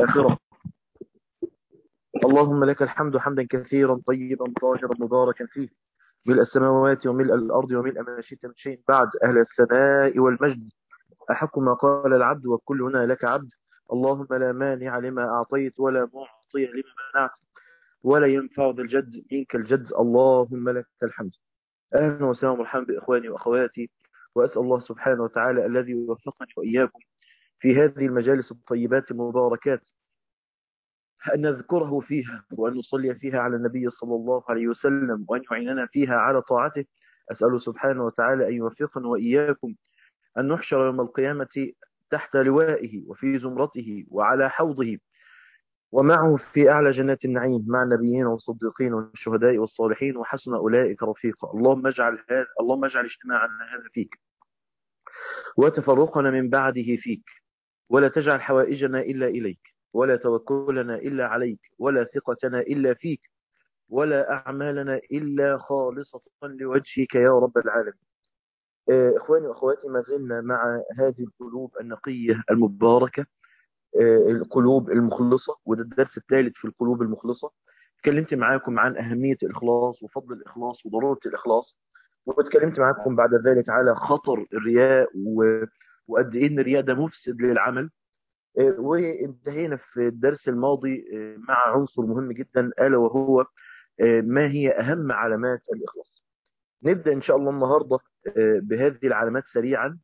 والآخرة اللهم لك الحمد حمدا كثيرا طيبا طاهرا مباركا فيه ملء السماوات وملء الأرض وملء ما شئت من شيء بعد أهل الثناء والمجد أحق ما قال العبد وكلنا لك عبد اللهم لا مانع لما أعطيت ولا معطي لما منعت ولا ينفع ذا الجد منك الجد اللهم لك الحمد أهلا وسهلا ومرحبا بإخواني وأخواتي وأسأل الله سبحانه وتعالى الذي وفقني وإياكم في هذه المجالس الطيبات المباركات أن نذكره فيها وأن نصلي فيها على النبي صلى الله عليه وسلم وأن يعيننا فيها على طاعته أسأله سبحانه وتعالى أن يوفقنا وإياكم أن نحشر يوم القيامة تحت لوائه وفي زمرته وعلى حوضه ومعه في أعلى جنات النعيم مع النبيين والصديقين والشهداء والصالحين وحسن أولئك رفيقا اللهم اجعل هذا اللهم اجعل اجتماعنا هذا فيك وتفرقنا من بعده فيك ولا تجعل حوائجنا إلا إليك ولا توكلنا إلا عليك ولا ثقتنا إلا فيك ولا أعمالنا إلا خالصة لوجهك يا رب العالمين إخواني وأخواتي ما زلنا مع هذه القلوب النقية المباركة القلوب المخلصة وده الدرس الثالث في القلوب المخلصة اتكلمت معاكم عن أهمية الإخلاص وفضل الإخلاص وضرورة الإخلاص واتكلمت معاكم بعد ذلك على خطر الرياء و... وقد إيه إن الرياء ده مفسد للعمل وانتهينا في الدرس الماضي مع عنصر مهم جدا ألا وهو ما هي أهم علامات الإخلاص نبدأ إن شاء الله النهاردة بهذه العلامات سريعا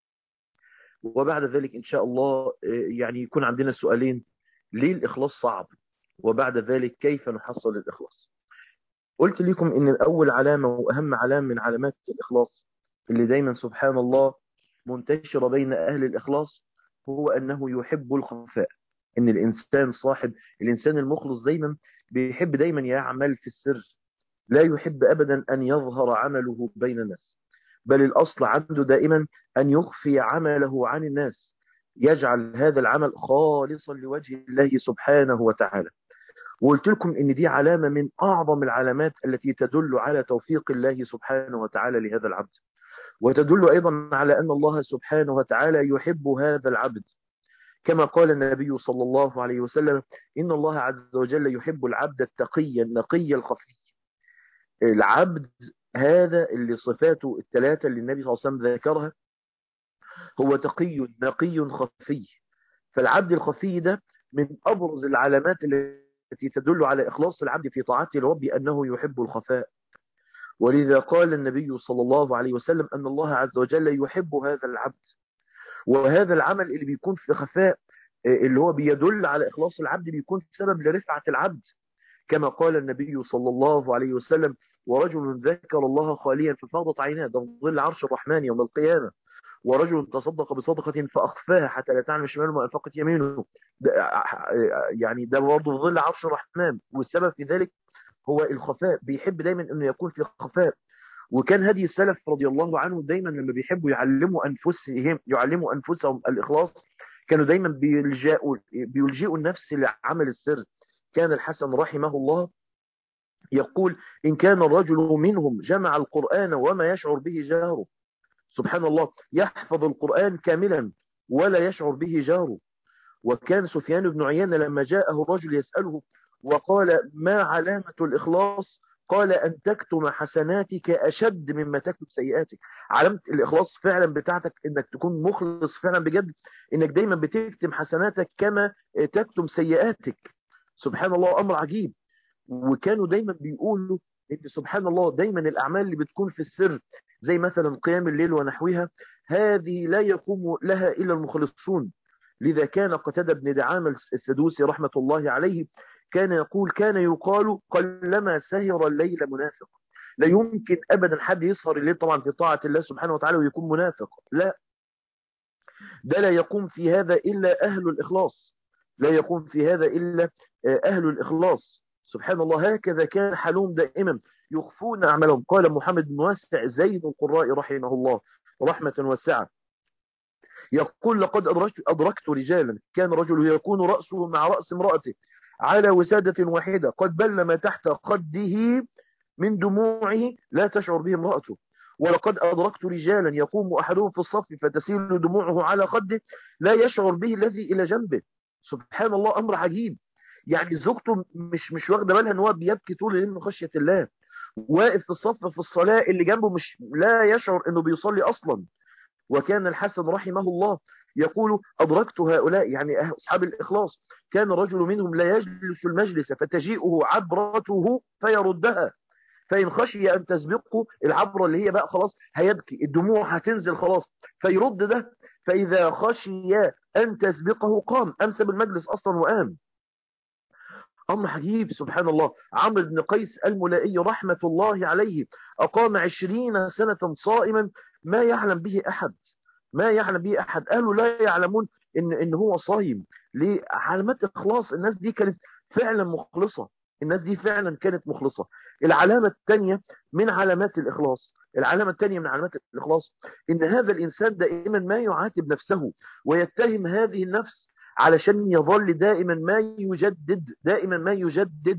وبعد ذلك إن شاء الله يعني يكون عندنا سؤالين ليه الإخلاص صعب وبعد ذلك كيف نحصل الإخلاص قلت لكم إن أول علامة وأهم علامة من علامات الإخلاص اللي دايما سبحان الله منتشرة بين أهل الإخلاص هو أنه يحب الخفاء إن الإنسان صاحب الإنسان المخلص دايما بيحب دايما يعمل في السر لا يحب أبدا أن يظهر عمله بين الناس بل الأصل عنده دائما أن يخفي عمله عن الناس يجعل هذا العمل خالصا لوجه الله سبحانه وتعالى وقلت لكم ان دي علامة من اعظم العلامات التي تدل على توفيق الله سبحانه وتعالى لهذا العبد وتدل ايضا على ان الله سبحانه وتعالى يحب هذا العبد كما قال النبي صلى الله عليه وسلم ان الله عز وجل يحب العبد التقي النقي الخفي العبد هذا اللي صفاته الثلاثة اللي النبي صلى الله عليه وسلم ذكرها هو تقي نقي خفي فالعبد الخفي ده من أبرز العلامات التي تدل على إخلاص العبد في طاعته لرب أنه يحب الخفاء ولذا قال النبي صلى الله عليه وسلم أن الله عز وجل يحب هذا العبد وهذا العمل اللي بيكون في خفاء اللي هو بيدل على إخلاص العبد بيكون سبب لرفعة العبد كما قال النبي صلى الله عليه وسلم ورجل ذكر الله خاليا ففاضت عيناه ده ظل عرش الرحمن يوم القيامة ورجل تصدق بصدقة فأخفاها حتى لا تعلم شماله ما أنفقت يمينه ده يعني ده برضه ظل عرش الرحمن والسبب في ذلك هو الخفاء بيحب دايما أنه يكون في خفاء وكان هدي السلف رضي الله عنه دايما لما بيحبوا يعلموا أنفسهم يعلموا أنفسهم الإخلاص كانوا دايما بيلجأوا بيلجئوا النفس لعمل السر كان الحسن رحمه الله يقول إن كان الرجل منهم جمع القرآن وما يشعر به جاره سبحان الله يحفظ القرآن كاملا ولا يشعر به جاره وكان سفيان بن عيينة لما جاءه الرجل يسأله وقال ما علامة الإخلاص قال أن تكتم حسناتك أشد مما تكتم سيئاتك علامة الإخلاص فعلا بتاعتك إنك تكون مخلص فعلا بجد إنك دايما بتكتم حسناتك كما تكتم سيئاتك سبحان الله أمر عجيب وكانوا دايما بيقولوا ان سبحان الله دايما الاعمال اللي بتكون في السر زي مثلا قيام الليل ونحوها هذه لا يقوم لها الا المخلصون لذا كان قتادة بن دعامة السدوسي رحمة الله عليه كان يقول كان يقال قلما سهر الليل منافق لا يمكن ابدا حد يسهر الليل طبعا في طاعة الله سبحانه وتعالى ويكون منافق لا ده لا يقوم في هذا الا اهل الاخلاص لا يقوم في هذا الا اهل الاخلاص سبحان الله هكذا كان حالهم دائما يخفون أعمالهم قال محمد بن واسع زيد القراء رحمه الله رحمة واسعة يقول لقد أدركت, أدركت رجالا كان رجل يكون رأسه مع رأس امرأته على وسادة واحدة قد بل ما تحت خده من دموعه لا تشعر به امرأته ولقد أدركت رجالا يقوم أحدهم في الصف فتسيل دموعه على خده لا يشعر به الذي إلى جنبه سبحان الله امر عجيب يعني زوجته مش مش واخده بالها ان هو بيبكي طول الليل من خشيه الله واقف في الصف في الصلاه اللي جنبه مش لا يشعر انه بيصلي اصلا وكان الحسن رحمه الله يقول أدركت هؤلاء يعني أصحاب الإخلاص كان رجل منهم لا يجلس المجلس فتجيئه عبرته فيردها فإن خشي أن تسبقه العبرة اللي هي بقى خلاص هيبكي الدموع هتنزل خلاص فيرد ده فإذا خشي أن تسبقه قام أمسى بالمجلس أصلا وقام أمر عجيب سبحان الله عمرو بن قيس الملائي رحمة الله عليه أقام عشرين سنة صائما ما يعلم به أحد ما يعلم به أحد قالوا لا يعلمون إن, إن هو صايم ليه علامات إخلاص الناس دي كانت فعلا مخلصة الناس دي فعلا كانت مخلصة العلامة الثانية من علامات الإخلاص العلامة الثانية من علامات الإخلاص إن هذا الإنسان دائما ما يعاتب نفسه ويتهم هذه النفس علشان يظل دائما ما يجدد دائما ما يجدد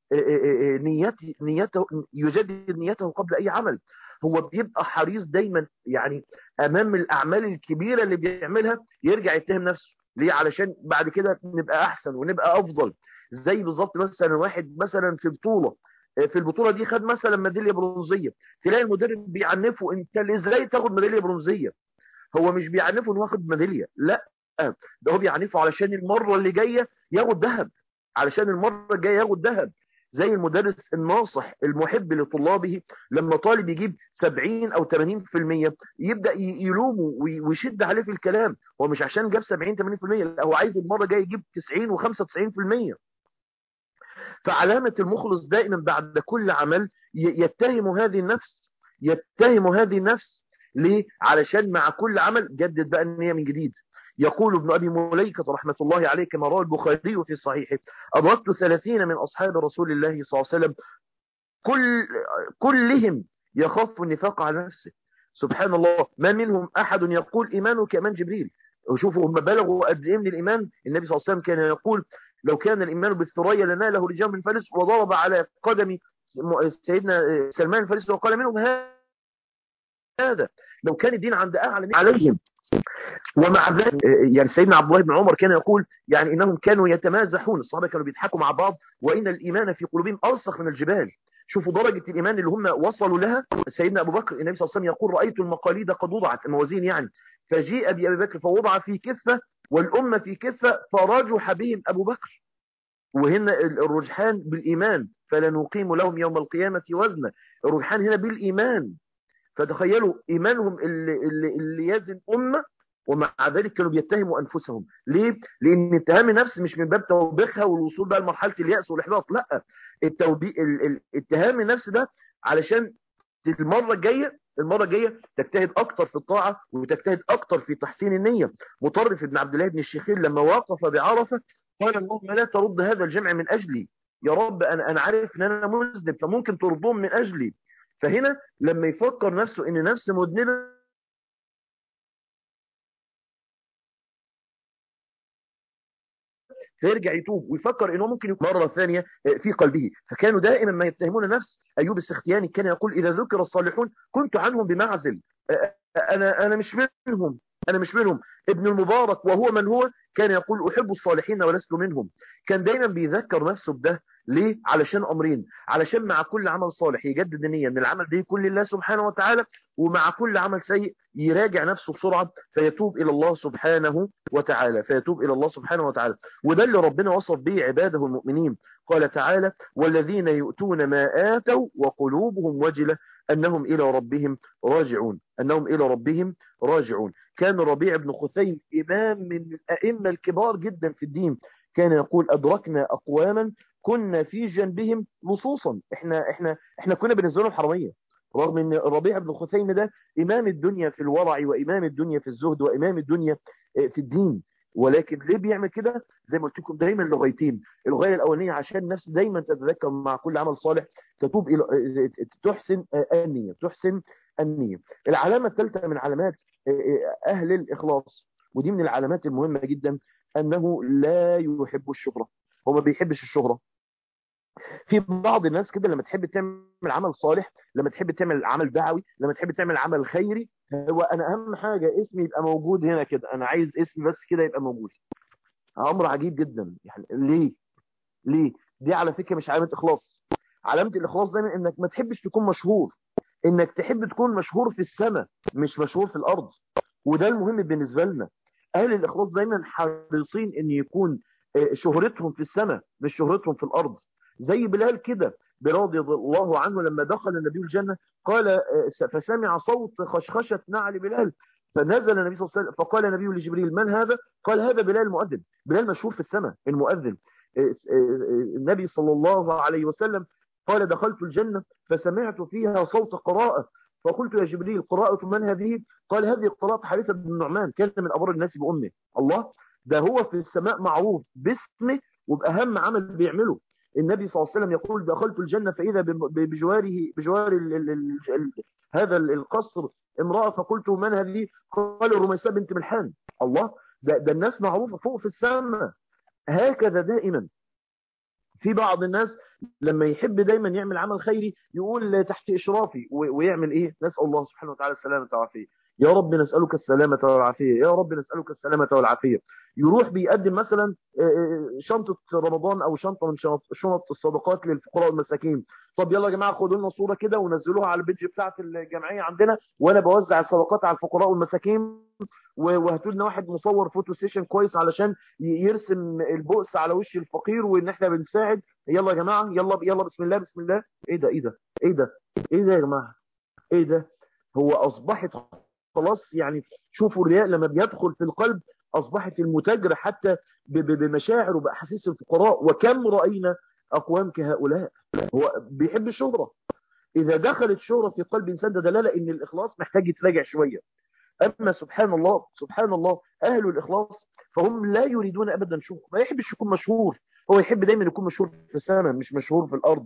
نيته نيته يجدد نيته قبل أي عمل هو بيبقى حريص دايما يعني امام الاعمال الكبيره اللي بيعملها يرجع يتهم نفسه ليه علشان بعد كده نبقى احسن ونبقى افضل زي بالظبط مثلا واحد مثلا في بطوله في البطوله دي خد مثلا ميداليه برونزيه تلاقي المدرب بيعنفه انت ازاي تاخد ميداليه برونزيه هو مش بيعنفه انه ياخد ميداليه لا ده هو بيعنفه علشان المره اللي جايه ياخد ذهب علشان المره الجايه ياخد ذهب زي المدرس الناصح المحب لطلابه لما طالب يجيب 70 او 80% يبدا يلومه ويشد عليه في الكلام هو مش عشان جاب 70 80% لا هو عايز المره الجايه يجيب 90 و95% فعلامه المخلص دائما بعد كل عمل يتهم هذه النفس يتهم هذه النفس ليه علشان مع كل عمل جدد بقى النيه من جديد يقول ابن أبي مليكة رحمة الله عليه كما روى البخاري في صحيحه أدركت ثلاثين من أصحاب رسول الله صلى الله عليه وسلم كل كلهم يخاف النفاق على نفسه سبحان الله ما منهم أحد يقول إيمانه كمان جبريل وشوفوا هم بلغوا قد إيه من الإيمان النبي صلى الله عليه وسلم كان يقول لو كان الإيمان بالثريا لناله رجال من فارس وضرب على قدم سيدنا سلمان الفارسي وقال منهم هذا لو كان الدين عند أعلى عليهم ومع ذلك يعني سيدنا عبد الله بن عمر كان يقول يعني انهم كانوا يتمازحون الصحابه كانوا بيضحكوا مع بعض وان الايمان في قلوبهم ارسخ من الجبال شوفوا درجة الإيمان اللي هم وصلوا لها سيدنا أبو بكر النبي صلى الله عليه وسلم يقول رأيت المقاليد قد وضعت الموازين يعني فجيء بأبي بكر فوضع في كفة والأمة في كفة فرجح بهم أبو بكر وهنا الرجحان بالإيمان فلا نقيم لهم يوم القيامة وزنا الرجحان هنا بالإيمان فتخيلوا إيمانهم اللي, اللي, اللي يزن أمة ومع ذلك كانوا بيتهموا أنفسهم ليه؟ لأن اتهام النفس مش من باب توبيخها والوصول بقى لمرحلة اليأس والإحباط لا التوبي... اتهام النفس ده علشان المرة الجاية المرة الجاية تجتهد أكتر في الطاعة وتجتهد أكتر في تحسين النية مطرف ابن عبد الله بن الشيخين لما وقف بعرفة قال اللهم لا ترد هذا الجمع من أجلي يا رب أنا, أنا عارف أن أنا مذنب فممكن تردهم من أجلي فهنا لما يفكر نفسه أن نفس مذنبة فيرجع يتوب ويفكر انه ممكن يكون مرة ثانية في قلبه فكانوا دائما ما يتهمون النفس ايوب السختياني كان يقول اذا ذكر الصالحون كنت عنهم بمعزل انا انا مش منهم انا مش منهم ابن المبارك وهو من هو كان يقول احب الصالحين ولست منهم كان دايما بيذكر نفسه بده ليه علشان امرين علشان مع كل عمل صالح يجدد النية ان العمل ده يكون لله سبحانه وتعالى ومع كل عمل سيء يراجع نفسه بسرعة فيتوب الى الله سبحانه وتعالى فيتوب الى الله سبحانه وتعالى وده اللي ربنا وصف به عباده المؤمنين قال تعالى والذين يؤتون ما آتوا وقلوبهم وجلة أنهم إلى ربهم راجعون أنهم إلى ربهم راجعون كان ربيع بن خثيم إمام من الأئمة الكبار جدا في الدين كان يقول أدركنا أقواما كنا في جنبهم لصوصا احنا احنا احنا كنا بالنسبه لهم حراميه رغم ان ربيع بن خثيم ده امام الدنيا في الورع وامام الدنيا في الزهد وامام الدنيا في الدين ولكن ليه بيعمل كده زي ما قلت لكم دايما لغايتين الغايه الاولانيه عشان النفس دايما تتذكر مع كل عمل صالح تتوب الى تحسن النيه تحسن النيه العلامه الثالثه من علامات اهل الاخلاص ودي من العلامات المهمه جدا انه لا يحب الشهره هو ما بيحبش الشهره في بعض الناس كده لما تحب تعمل عمل صالح لما تحب تعمل عمل دعوي لما تحب تعمل عمل خيري هو انا اهم حاجه اسمي يبقى موجود هنا كده انا عايز اسمي بس كده يبقى موجود امر عجيب جدا يعني ليه ليه دي على فكره مش علامه اخلاص علامه الاخلاص دايما انك ما تحبش تكون مشهور انك تحب تكون مشهور في السماء مش مشهور في الارض وده المهم بالنسبه لنا اهل الاخلاص دايما حريصين ان يكون شهرتهم في السماء مش شهرتهم في الارض زي بلال كده برضي الله عنه لما دخل النبي الجنة قال فسمع صوت خشخشة نعل بلال فنزل النبي صلى الله عليه وسلم فقال النبي لجبريل من هذا قال هذا بلال المؤذن بلال مشهور في السماء المؤذن النبي صلى الله عليه وسلم قال دخلت الجنة فسمعت فيها صوت قراءة فقلت يا جبريل قراءة من هذه قال هذه قراءة حارثة بن النعمان كانت من أبر الناس بأمه الله ده هو في السماء معروف باسمه وبأهم عمل بيعمله النبي صلى الله عليه وسلم يقول دخلت الجنة فإذا بجواره بجوار ال ال ال ال هذا القصر امرأة فقلت من هذه قال الرميساء بنت ملحان الله ده, ده الناس معروفة فوق في السماء هكذا دائما في بعض الناس لما يحب دايما يعمل عمل خيري يقول تحت إشرافي ويعمل إيه نسأل الله سبحانه وتعالى السلامة والعافية يا رب نسألك السلامة والعافية يا رب نسألك السلامة والعافية يروح بيقدم مثلا شنطة رمضان أو شنطة من شنط الصدقات للفقراء والمساكين طب يلا يا جماعة خدوا لنا صورة كده ونزلوها على البيج بتاعة الجمعية عندنا وأنا بوزع الصدقات على الفقراء والمساكين وهاتوا لنا واحد مصور فوتو سيشن كويس علشان يرسم البؤس على وش الفقير وان احنا بنساعد يلا يا جماعة يلا يلا بسم الله بسم الله ايه ده ايه ده ايه ده ايه ده يا جماعة ايه ده هو اصبحت خلاص يعني شوفوا الرياء لما بيدخل في القلب أصبحت المتاجرة حتى بمشاعر وبأحاسيس الفقراء وكم رأينا أقوام كهؤلاء هو بيحب الشهرة إذا دخلت الشهرة في قلب إنسان ده دلالة إن الإخلاص محتاج يتراجع شوية أما سبحان الله سبحان الله أهل الإخلاص فهم لا يريدون أبدا شهرة ما يحبش يكون مشهور هو يحب دايما يكون مشهور في السماء مش مشهور في الأرض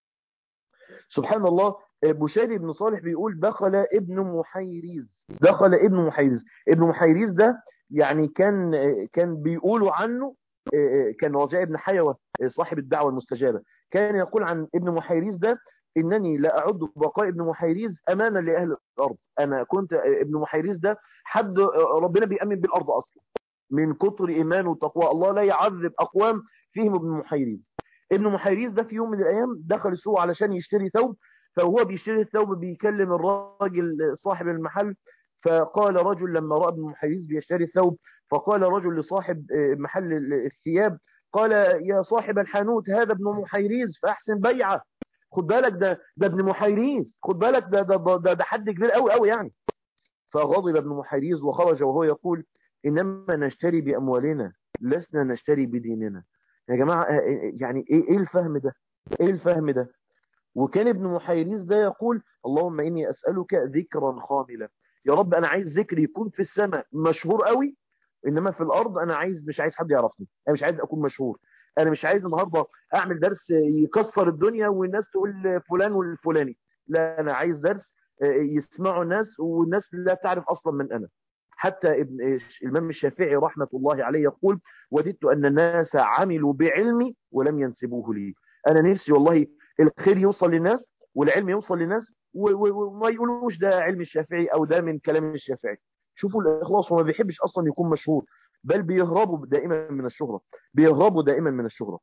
سبحان الله بشاري بن صالح بيقول دخل ابن محيريز دخل ابن محيريز ابن محيريز ده يعني كان كان بيقولوا عنه كان رجاء ابن حيوة صاحب الدعوة المستجابة كان يقول عن ابن محيريز ده إنني لا أعد بقاء ابن محيريز أمانا لأهل الأرض أنا كنت ابن محيريز ده حد ربنا بيأمن بالأرض أصلا من كتر إيمان وتقوى الله لا يعذب أقوام فيهم ابن محيريز ابن محيريز ده في يوم من الأيام دخل السوق علشان يشتري ثوب فهو بيشتري الثوب بيكلم الراجل صاحب المحل فقال رجل لما رأى ابن محيريز بيشتري الثوب فقال رجل لصاحب محل الثياب قال يا صاحب الحانوت هذا ابن محيريز فأحسن بيعه خد بالك ده ده ابن محيريز خد بالك ده ده ده, ده حد كبير قوي قوي يعني فغضب ابن محيريز وخرج وهو يقول إنما نشتري بأموالنا لسنا نشتري بديننا يا جماعة يعني ايه ايه الفهم ده ايه الفهم ده وكان ابن محيريز ده يقول اللهم إني أسألك ذكرا خاملا يا رب أنا عايز ذكر يكون في السماء مشهور قوي إنما في الأرض أنا عايز مش عايز حد يعرفني أنا مش عايز أكون مشهور أنا مش عايز النهاردة أعمل درس يكسر الدنيا والناس تقول فلان والفلاني لا أنا عايز درس يسمعه الناس والناس لا تعرف أصلا من أنا حتى ابن الإمام الشافعي رحمة الله عليه يقول وددت أن الناس عملوا بعلمي ولم ينسبوه لي أنا نفسي والله الخير يوصل للناس والعلم يوصل للناس وما يقولوش ده علم الشافعي او ده من كلام الشافعي شوفوا الاخلاص هو ما بيحبش اصلا يكون مشهور بل بيهربوا دائما من الشهرة بيهربوا دائما من الشهرة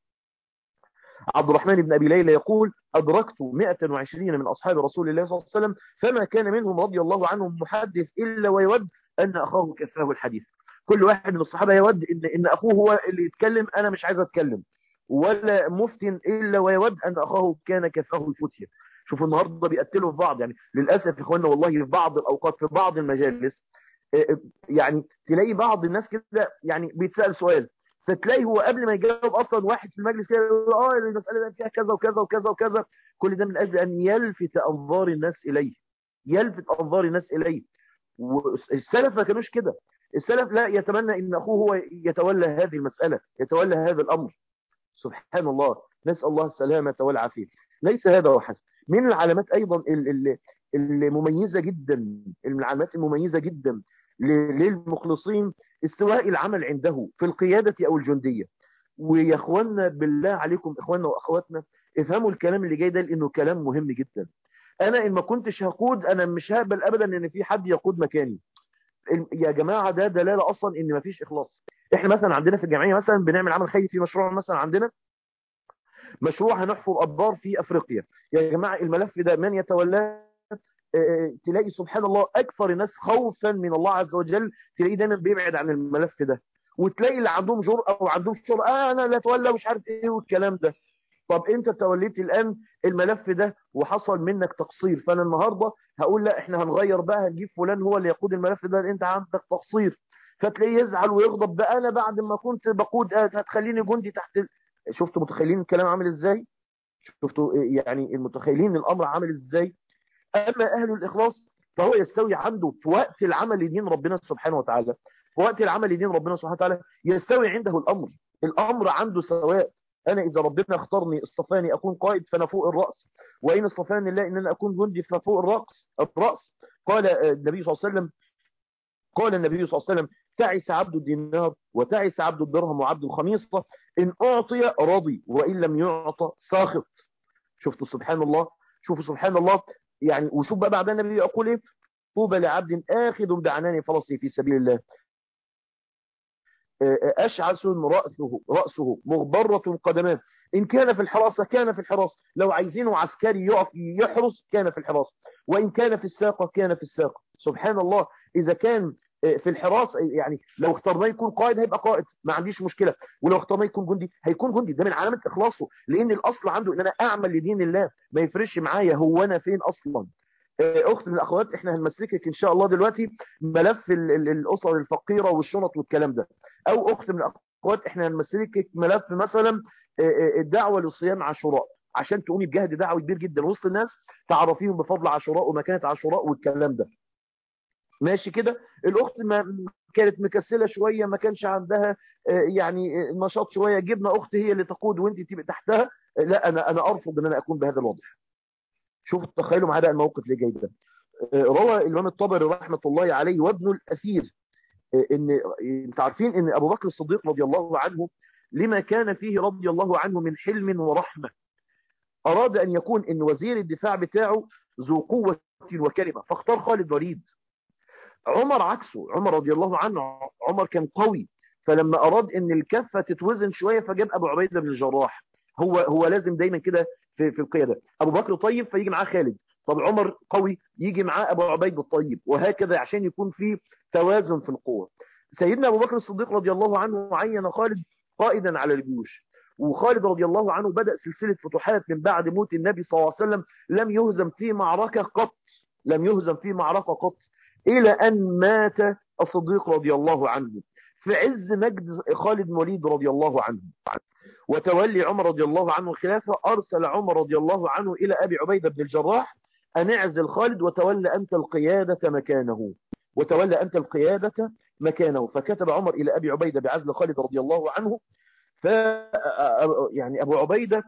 عبد الرحمن بن أبي ليلى يقول أدركت 120 من أصحاب رسول الله صلى الله عليه وسلم فما كان منهم رضي الله عنهم محدث إلا ويود أن أخاه كفاه الحديث كل واحد من الصحابة يود إن, إن أخوه هو اللي يتكلم أنا مش عايز أتكلم ولا مفتن إلا ويود أن أخاه كان كفاه الفتية شوفوا النهاردة بيقتلوا في بعض يعني للأسف يا إخواننا والله في بعض الأوقات في بعض المجالس يعني تلاقي بعض الناس كده يعني بيتسأل سؤال فتلاقي هو قبل ما يجاوب اصلا واحد في المجلس كده يقول اه المساله دي فيها كذا وكذا وكذا وكذا كل ده من اجل ان يلفت انظار الناس اليه يلفت انظار الناس اليه والسلف ما كانوش كده السلف لا يتمنى ان اخوه هو يتولى هذه المساله يتولى هذا الامر سبحان الله نسال الله السلامه والعافيه ليس هذا وحسب من العلامات ايضا المميزه جدا من العلامات المميزه جدا للمخلصين استواء العمل عنده في القيادة أو الجندية ويا اخوانا بالله عليكم اخواننا واخواتنا افهموا الكلام اللي جاي ده لانه كلام مهم جدا انا ان ما كنتش هقود انا مش هقبل ابدا ان في حد يقود مكاني يا جماعة ده دلالة اصلا ان ما فيش اخلاص احنا مثلا عندنا في الجمعيه مثلا بنعمل عمل خيري في مشروع مثلا عندنا مشروع هنحفر ابار في افريقيا يا جماعه الملف ده من يتولاه تلاقي سبحان الله اكثر الناس خوفا من الله عز وجل تلاقيه دايما بيبعد عن الملف ده وتلاقي اللي عندهم جرأة وعندهم شرأة آه انا لا اتولى مش عارف ايه والكلام ده طب انت توليت الان الملف ده وحصل منك تقصير فانا النهارده هقول لا احنا هنغير بقى هنجيب فلان هو اللي يقود الملف ده انت عندك تقصير فتلاقيه يزعل ويغضب بقى انا بعد ما كنت بقود هتخليني جندي تحت ال... شفتوا متخيلين الكلام عامل ازاي شفتوا يعني المتخيلين الامر عامل ازاي اما اهل الاخلاص فهو يستوي عنده في وقت العمل لدين ربنا سبحانه وتعالى في وقت العمل لدين ربنا سبحانه وتعالى يستوي عنده الامر الامر عنده سواء انا اذا ربنا اختارني اصطفاني اكون قائد فانا فوق الراس وان اصطفاني الله ان انا اكون جندي ففوق الراس الراس قال النبي صلى الله عليه وسلم قال النبي صلى الله عليه وسلم تعس عبد الدينار وتعس عبد الدرهم وعبد الخميصة إن أعطي رضي وإن لم يعطى ساخط شفتوا سبحان الله شوفوا سبحان الله يعني وشوف بقى بعد النبي يقول ايه طوبى لعبد آخذ بعنان فرسه في سبيل الله أشعث رأسه, رأسه مغبرة قدمات إن كان في الحراسة كان في الحراسة لو عايزينه عسكري يقف يحرس كان في الحراسة وإن كان في الساقة كان في الساقة سبحان الله إذا كان في الحراسة يعني لو اخترناه يكون قائد هيبقى قائد ما عنديش مشكلة ولو اخترناه يكون جندي هيكون جندي ده من علامة إخلاصه لأن الأصل عنده إن أنا أعمل لدين الله ما يفرش معايا هو أنا فين أصلا اخت من الاخوات احنا هنمسكك ان شاء الله دلوقتي ملف الاسر الفقيره والشنط والكلام ده او اخت من الاخوات احنا هنمسكك ملف مثلا الدعوه لصيام عاشوراء عشان تقومي بجهد دعوي كبير جدا وسط الناس تعرفيهم بفضل عاشوراء ومكانه عاشوراء والكلام ده ماشي كده الاخت ما كانت مكسله شويه ما كانش عندها يعني نشاط شويه جبنا اخت هي اللي تقود وانت تبقى تحتها لا انا انا ارفض ان انا اكون بهذا الوضع شوفوا تخيلوا معايا الموقف اللي جاي ده روى الامام الطبري رحمه الله عليه وابن الاثير ان انت عارفين ان ابو بكر الصديق رضي الله عنه لما كان فيه رضي الله عنه من حلم ورحمه اراد ان يكون ان وزير الدفاع بتاعه ذو قوه وكلمه فاختار خالد وليد عمر عكسه عمر رضي الله عنه عمر كان قوي فلما اراد ان الكفه تتوزن شويه فجاب ابو عبيده بن الجراح هو هو لازم دايما كده في في القياده ابو بكر طيب فيجي معاه خالد طب عمر قوي يجي معاه ابو عبيده الطيب وهكذا عشان يكون في توازن في القوه سيدنا ابو بكر الصديق رضي الله عنه عين خالد قائدا على الجيوش وخالد رضي الله عنه بدأ سلسلة فتوحات من بعد موت النبي صلى الله عليه وسلم لم يهزم في معركة قط لم يهزم في معركة قط إلى أن مات الصديق رضي الله عنه في عز مجد خالد بن وليد رضي الله عنه وتولي عمر رضي الله عنه الخلافة أرسل عمر رضي الله عنه إلى أبي عبيدة بن الجراح أن اعزل خالد وتولى أنت القيادة مكانه وتولى أنت القيادة مكانه فكتب عمر إلى أبي عبيدة بعزل خالد رضي الله عنه ف يعني أبو عبيدة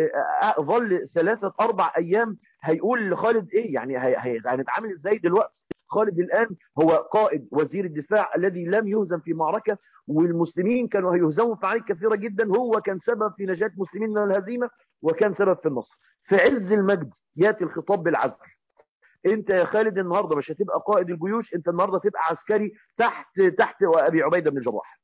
ظل ثلاثة أربع أيام هيقول لخالد إيه يعني هنتعامل إزاي دلوقتي خالد الآن هو قائد وزير الدفاع الذي لم يهزم في معركة والمسلمين كانوا هيهزموا في معارك كثيرة جدا هو كان سبب في نجاة المسلمين من الهزيمة وكان سبب في النصر في عز المجد ياتي الخطاب بالعزل انت يا خالد النهاردة مش هتبقى قائد الجيوش انت النهاردة تبقى عسكري تحت تحت ابي عبيدة بن الجراح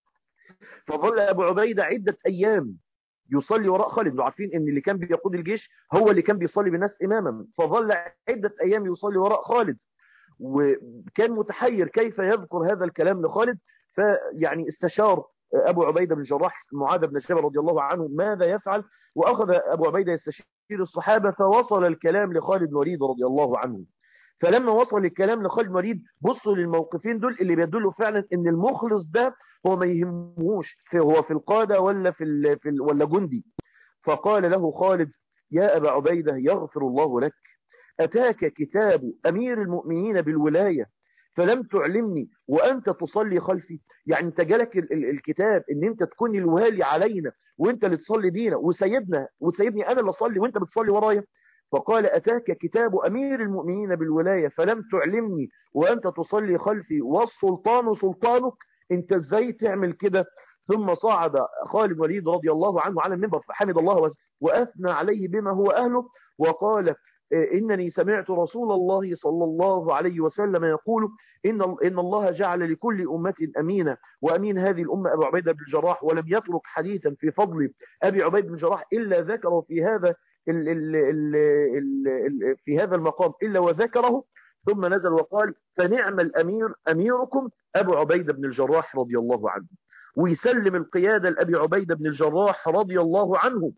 فظل ابو عبيدة عدة ايام يصلي وراء خالد انتوا عارفين ان اللي كان بيقود الجيش هو اللي كان بيصلي بالناس اماما فظل عدة ايام يصلي وراء خالد وكان متحير كيف يذكر هذا الكلام لخالد فيعني استشار أبو عبيدة بن جراح معاذ بن جبل رضي الله عنه ماذا يفعل وأخذ أبو عبيدة يستشير الصحابة فوصل الكلام لخالد بن وليد رضي الله عنه فلما وصل الكلام لخالد بن وليد بصوا للموقفين دول اللي بيدلوا فعلا ان المخلص ده هو ما يهمهوش في هو في القادة ولا في, ال في ال ولا جندي فقال له خالد يا أبا عبيدة يغفر الله لك أتاك كتاب أمير المؤمنين بالولاية فلم تعلمني وأنت تصلي خلفي يعني انت جالك الكتاب ان انت تكون الوالي علينا وانت اللي تصلي بينا وسيدنا وسيدني انا اللي اصلي وانت بتصلي ورايا فقال أتاك كتاب أمير المؤمنين بالولاية فلم تعلمني وأنت تصلي خلفي والسلطان سلطانك انت ازاي تعمل كده ثم صعد خالد وليد رضي الله عنه على المنبر فحمد الله وأثنى عليه بما هو أهله وقال إنني سمعت رسول الله صلى الله عليه وسلم يقول إن, إن الله جعل لكل أمة أمينة وأمين هذه الأمة أبو عبيدة بن الجراح ولم يترك حديثا في فضل أبي عبيد بن الجراح إلا ذكره في هذا ال ال ال ال ال في هذا المقام إلا وذكره ثم نزل وقال فنعم الأمير أميركم أبو عبيدة بن الجراح رضي الله عنه ويسلم القيادة لأبي عبيدة بن الجراح رضي الله عنه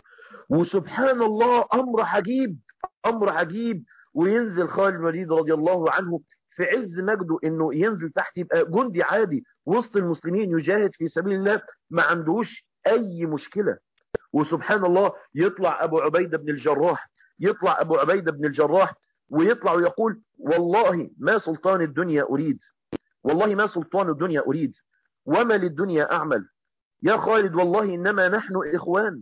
وسبحان الله أمر عجيب أمر عجيب وينزل خالد الوليد رضي الله عنه في عز مجده انه ينزل تحت يبقى جندي عادي وسط المسلمين يجاهد في سبيل الله ما عندهوش اي مشكلة وسبحان الله يطلع ابو عبيدة بن الجراح يطلع ابو عبيدة بن الجراح ويطلع ويقول والله ما سلطان الدنيا اريد والله ما سلطان الدنيا اريد وما للدنيا اعمل يا خالد والله انما نحن اخوان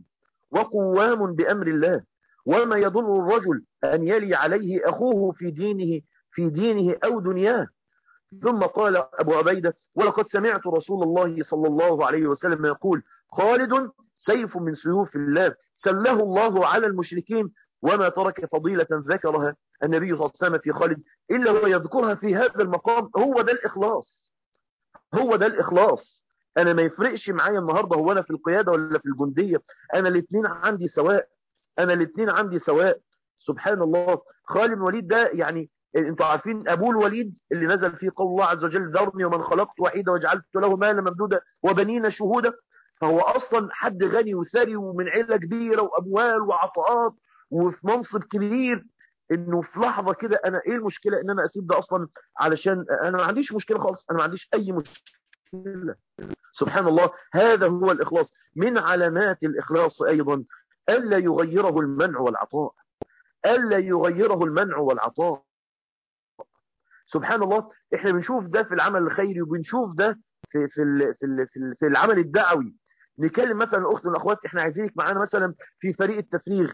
وقوام بامر الله وما يضر الرجل ان يلي عليه اخوه في دينه في دينه أو دنياه ثم قال أبو عبيدة ولقد سمعت رسول الله صلى الله عليه وسلم يقول خالد سيف من سيوف الله سله الله على المشركين وما ترك فضيلة ذكرها النبي صلى الله عليه وسلم في خالد إلا هو يذكرها في هذا المقام هو ده الإخلاص هو ده الإخلاص أنا ما يفرقش معايا النهاردة هو أنا في القيادة ولا في الجندية أنا الاثنين عندي سواء أنا الاثنين عندي سواء سبحان الله خالد الوليد ده يعني انتوا عارفين ابو الوليد اللي نزل فيه قول الله عز وجل ذرني ومن خلقت وحيدا وجعلت له مالا ممدودا وبنين شهودا فهو اصلا حد غني وثري ومن عيله كبيره واموال وعطاءات وفي منصب كبير انه في لحظه كده انا ايه المشكله ان انا اسيب ده اصلا علشان انا ما عنديش مشكله خالص انا ما عنديش اي مشكله سبحان الله هذا هو الاخلاص من علامات الاخلاص ايضا الا يغيره المنع والعطاء الا يغيره المنع والعطاء سبحان الله احنا بنشوف ده في العمل الخيري وبنشوف ده في في ال في ال في, ال في العمل الدعوي نكلم مثلا اخت من الاخوات احنا عايزينك معانا مثلا في فريق التفريغ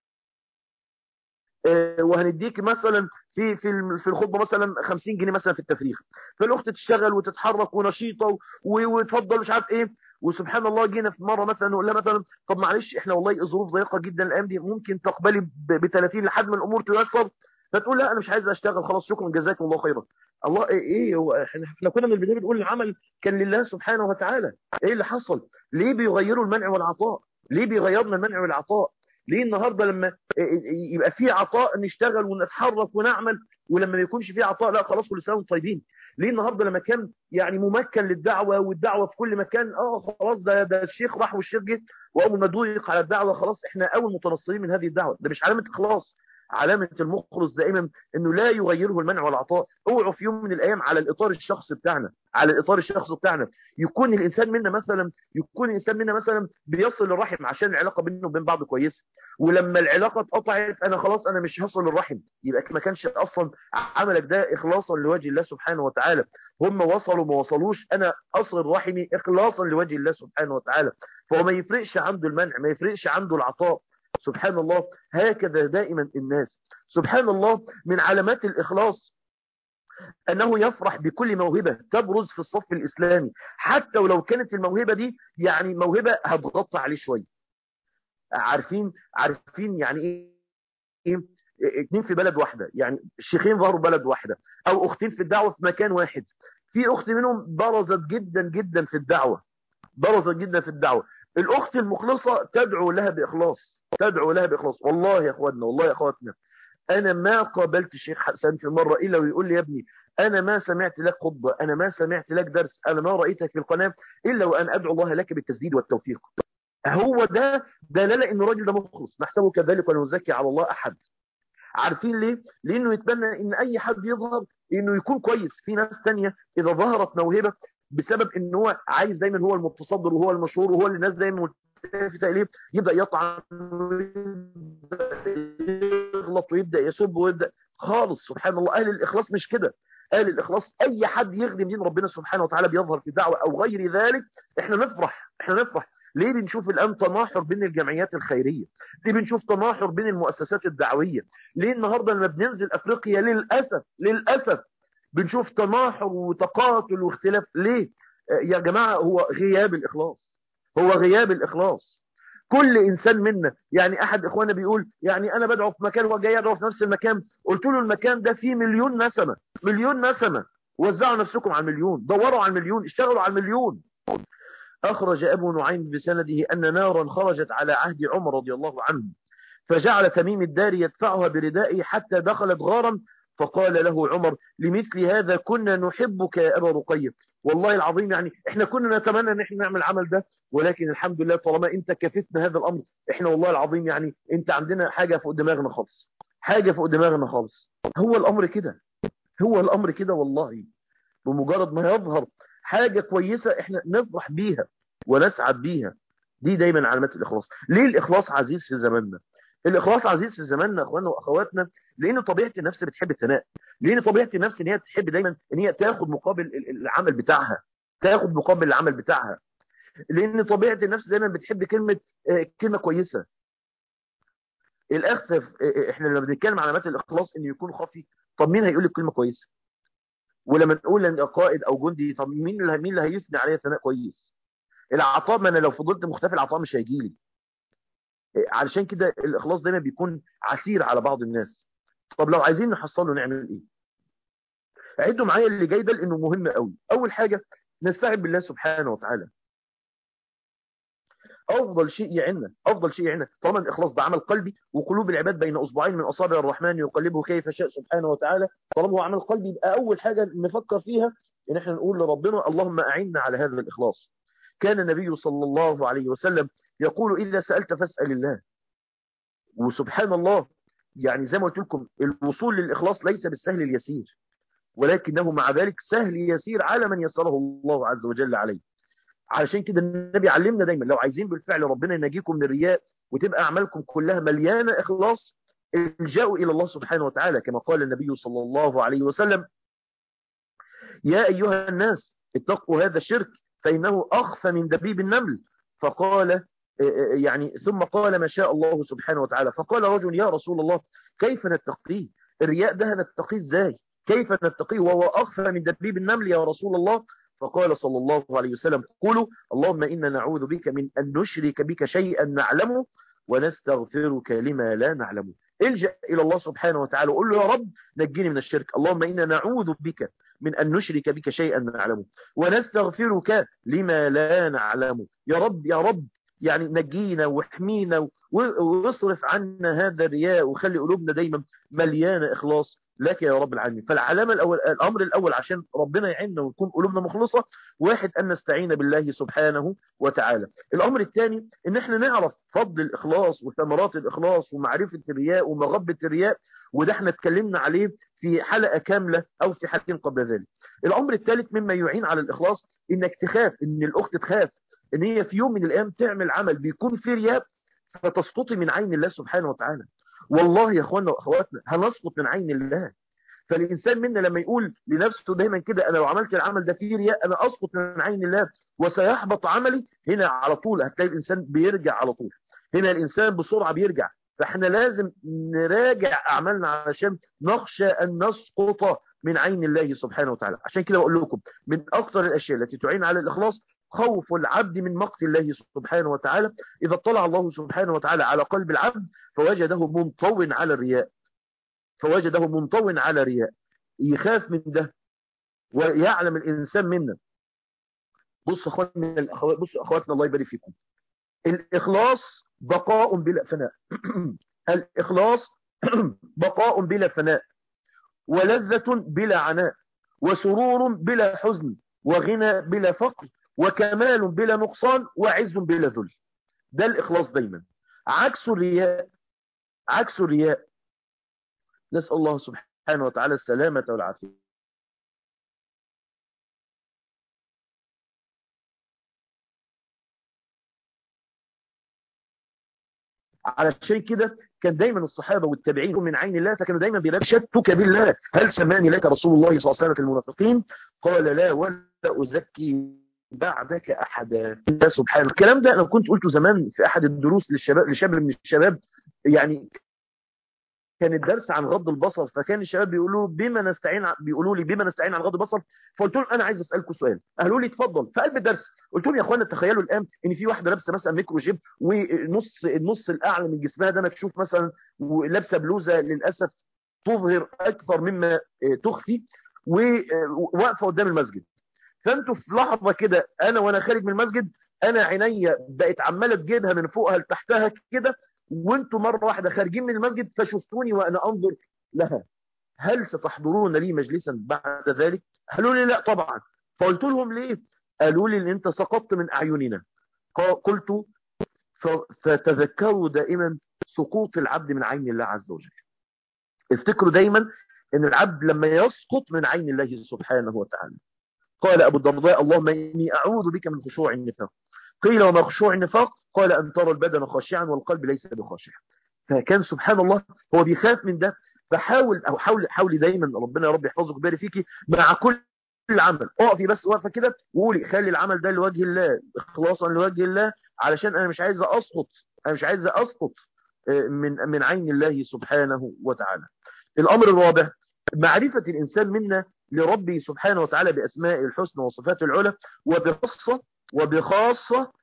اه وهنديك مثلا في في في الخطبه مثلا 50 جنيه مثلا في التفريغ فالاخت تشتغل وتتحرك ونشيطه وتفضل مش عارف ايه وسبحان الله جينا في مره مثلا نقول لها مثلا طب معلش احنا والله الظروف ضيقه جدا الايام دي ممكن تقبلي ب 30 لحد ما الامور تيسر فتقول لا انا مش عايز اشتغل خلاص شكرا جزاكم الله خيرا الله ايه, إيه هو احنا كنا من البدايه بنقول العمل كان لله سبحانه وتعالى ايه اللي حصل ليه بيغيروا المنع والعطاء ليه بيغيرنا المنع والعطاء ليه النهارده لما يبقى في عطاء نشتغل ونتحرك ونعمل ولما ما يكونش في عطاء لا خلاص كل سنه وانتم طيبين ليه النهارده لما كان يعني ممكن للدعوه والدعوه في كل مكان اه خلاص ده ده الشيخ راح والشيخ جه واول ما ضيق على الدعوه خلاص احنا اول متنصرين من هذه الدعوه ده مش علامه اخلاص علامة المخلص دائما انه لا يغيره المنع والعطاء اوعوا في يوم من الايام على الاطار الشخصي بتاعنا على الاطار الشخصي بتاعنا يكون الانسان منا مثلا يكون الانسان منا مثلا بيصل الرحم عشان العلاقة بينه وبين بعض كويسة ولما العلاقة اتقطعت انا خلاص انا مش هصل الرحم يبقى ما كانش اصلا عملك ده اخلاصا لوجه الله سبحانه وتعالى هم وصلوا ما وصلوش انا اصل رحمي اخلاصا لوجه الله سبحانه وتعالى فهو ما يفرقش عنده المنع ما يفرقش عنده العطاء سبحان الله هكذا دائما الناس سبحان الله من علامات الإخلاص أنه يفرح بكل موهبة تبرز في الصف الإسلامي حتى ولو كانت الموهبة دي يعني موهبة هتغطى عليه شوية عارفين عارفين يعني ايه اتنين في بلد واحدة يعني الشيخين ظهروا بلد واحدة او اختين في الدعوة في مكان واحد في اخت منهم برزت جدا جدا في الدعوة برزت جدا في الدعوة الاخت المخلصة تدعو لها باخلاص تدعو لها باخلاص والله يا اخواتنا والله يا اخواتنا انا ما قابلت الشيخ حسن في مرة الا ويقول لي يا ابني انا ما سمعت لك خطبة انا ما سمعت لك درس انا ما رأيتك في القناة الا وان ادعو الله لك بالتسديد والتوفيق هو ده دلالة ان الراجل ده مخلص نحسبه كذلك ولا نزكي على الله احد عارفين ليه لانه يتمنى ان اي حد يظهر انه يكون كويس في ناس تانية اذا ظهرت موهبة بسبب ان هو عايز دايما هو المتصدر وهو المشهور وهو اللي الناس دايما ملتفته اليه يبدا يطعن يغلط ويبدا يسب ويبدا خالص سبحان الله اهل الاخلاص مش كده اهل الاخلاص اي حد يخدم دين ربنا سبحانه وتعالى بيظهر في دعوه او غير ذلك احنا نفرح احنا نفرح ليه بنشوف الآن تناحر بين الجمعيات الخيرية ليه بنشوف تناحر بين المؤسسات الدعوية ليه النهاردة لما بننزل أفريقيا للأسف للأسف بنشوف تناحر وتقاتل واختلاف ليه يا جماعة هو غياب الإخلاص هو غياب الإخلاص كل انسان منا يعني احد اخواننا بيقول يعني انا بدعو في مكان هو جاي يدعو في نفس المكان قلت له المكان ده فيه مليون نسمه مليون نسمه وزعوا نفسكم على المليون دوروا على المليون اشتغلوا على المليون أخرج أبو نعيم بسنده أن نارا خرجت على عهد عمر رضي الله عنه فجعل تميم الدار يدفعها بردائه حتى دخلت غارا فقال له عمر لمثل هذا كنا نحبك يا أبا رقية والله العظيم يعني احنا كنا نتمنى ان احنا نعمل العمل ده ولكن الحمد لله طالما انت كفتنا هذا الامر احنا والله العظيم يعني انت عندنا حاجة فوق دماغنا خالص حاجة فوق دماغنا خالص هو الامر كده هو الامر كده والله بمجرد ما يظهر حاجة كويسة احنا نفرح بيها ونسعد بيها دي دايما علامات الاخلاص ليه الاخلاص عزيز في زماننا الاخلاص عزيز في زماننا اخواننا واخواتنا لان طبيعه النفس بتحب الثناء لان طبيعه النفس ان هي تحب دايما ان هي تاخد مقابل العمل بتاعها تاخد مقابل العمل بتاعها لان طبيعه النفس دايما بتحب كلمه كلمه كويسه الاخ احنا لما بنتكلم عن علامات الاخلاص ان يكون خفي طب مين هيقول لك كلمه كويسه ولما نقول ان قائد او جندي طب مين اللي مين اللي هيثني عليا ثناء كويس العطاء ما انا لو فضلت مختفي العطاء مش هيجي لي علشان كده الاخلاص دايما بيكون عسير على بعض الناس طب لو عايزين نحصله نعمل ايه عدوا معايا اللي جاي ده لانه مهم قوي اول حاجه نستعين بالله سبحانه وتعالى افضل شيء يعنا افضل شيء يعنا طالما الاخلاص ده عمل قلبي وقلوب العباد بين اصبعين من اصابع الرحمن يقلبه كيف شاء سبحانه وتعالى طالما هو عمل قلبي يبقى اول حاجه نفكر فيها ان احنا نقول لربنا اللهم اعنا على هذا الاخلاص كان النبي صلى الله عليه وسلم يقول اذا سالت فاسال الله وسبحان الله يعني زي ما قلت لكم الوصول للاخلاص ليس بالسهل اليسير ولكنه مع ذلك سهل يسير على من يسره الله عز وجل عليه علشان كده النبي علمنا دايما لو عايزين بالفعل ربنا ينجيكم من الرياء وتبقى اعمالكم كلها مليانه اخلاص الجاءوا الى الله سبحانه وتعالى كما قال النبي صلى الله عليه وسلم يا ايها الناس اتقوا هذا الشرك فانه اخفى من دبيب النمل فقال يعني ثم قال ما شاء الله سبحانه وتعالى فقال رجل يا رسول الله كيف نتقيه الرياء ده نتقيه ازاي كيف نتقيه وهو اخفى من دبيب النمل يا رسول الله فقال صلى الله عليه وسلم قولوا اللهم إنا نعوذ بك من أن نشرك بك شيئا نعلمه ونستغفرك لما لا نعلمه الجأ إلى الله سبحانه وتعالى وقول له يا رب نجيني من الشرك اللهم إنا نعوذ بك من أن نشرك بك شيئا نعلمه ونستغفرك لما لا نعلمه يا رب يا رب يعني نجينا واحمينا واصرف عنا هذا الرياء وخلي قلوبنا دايما مليانة إخلاص لك يا رب العالمين فالعلامة الأول الأمر الأول عشان ربنا يعيننا ويكون قلوبنا مخلصة واحد أن نستعين بالله سبحانه وتعالى الأمر الثاني إن احنا نعرف فضل الإخلاص وثمرات الإخلاص ومعرفة الرياء ومغبة الرياء وده احنا اتكلمنا عليه في حلقة كاملة أو في حلقتين قبل ذلك الأمر الثالث مما يعين على الإخلاص إنك تخاف إن الأخت تخاف إن هي في يوم من الأيام تعمل عمل بيكون فيه رياء فتسقطي من عين الله سبحانه وتعالى والله يا اخواننا واخواتنا هنسقط من عين الله فالإنسان منا لما يقول لنفسه دايما كده أنا لو عملت العمل ده فيه رياء أنا أسقط من عين الله وسيحبط عملي هنا على طول هتلاقي الإنسان بيرجع على طول هنا الإنسان بسرعة بيرجع فاحنا لازم نراجع أعمالنا علشان نخشى أن نسقط من عين الله سبحانه وتعالى عشان كده بقول لكم من أكثر الأشياء التي تعين على الإخلاص خوف العبد من مقت الله سبحانه وتعالى إذا اطلع الله سبحانه وتعالى على قلب العبد فوجده منطو على الرياء فوجده منطو على رياء يخاف من ده ويعلم الإنسان منا بص أخواتنا الأخوات بص أخواتنا الله يبارك فيكم الإخلاص بقاء بلا فناء الإخلاص بقاء بلا فناء ولذة بلا عناء وسرور بلا حزن وغنى بلا فقر وكمال بلا نقصان وعز بلا ذل ده الإخلاص دايما عكس الرياء عكس الرياء نسأل الله سبحانه وتعالى السلامة والعافية علشان كده كان دايما الصحابة والتابعين من عين الله فكانوا دايما بيقولوا شتك بالله هل سماني لك رسول الله صلى الله عليه وسلم في المنافقين قال لا ولا أزكي بعدك أحدا سبحانه الكلام ده أنا كنت قلته زمان في أحد الدروس للشباب لشاب من الشباب يعني كان الدرس عن غض البصر فكان الشباب بيقولوا بما نستعين بيقولوا لي بما نستعين عن غض البصر فقلت لهم انا عايز اسالكم سؤال قالوا لي اتفضل في قلب الدرس قلت لهم يا اخوانا تخيلوا الان ان في واحده لابسه مثلا ميكرو جيب ونص النص الاعلى من جسمها ده مكشوف مثلا ولابسه بلوزه للاسف تظهر اكثر مما تخفي وواقفه قدام المسجد فانتوا في لحظه كده انا وانا خارج من المسجد انا عينيا بقت عماله تجيبها من فوقها لتحتها كده وانتوا مرة واحدة خارجين من المسجد فشفتوني وانا انظر لها هل ستحضرون لي مجلسا بعد ذلك قالوا لي لا طبعا فقلت لهم ليه قالوا لي ان انت سقطت من اعيننا قلت فتذكروا دائما سقوط العبد من عين الله عز وجل افتكروا دايما ان العبد لما يسقط من عين الله سبحانه وتعالى قال ابو الدرداء اللهم اني اعوذ بك من خشوع النفاق قيل وما خشوع النفاق قال أن ترى البدن خاشعا والقلب ليس بخاشع فكان سبحان الله هو بيخاف من ده فحاول أو حاول حاولي دايما ربنا يا رب يحفظك ويبارك فيكي مع كل العمل اقفي بس واقفه كده وقولي خلي العمل ده لوجه الله اخلاصا لوجه الله علشان انا مش عايز اسقط انا مش عايز اسقط من من عين الله سبحانه وتعالى الامر الرابع معرفة الانسان منا لربه سبحانه وتعالى باسماء الحسنى وصفاته العلى وبخاصة وبخاصة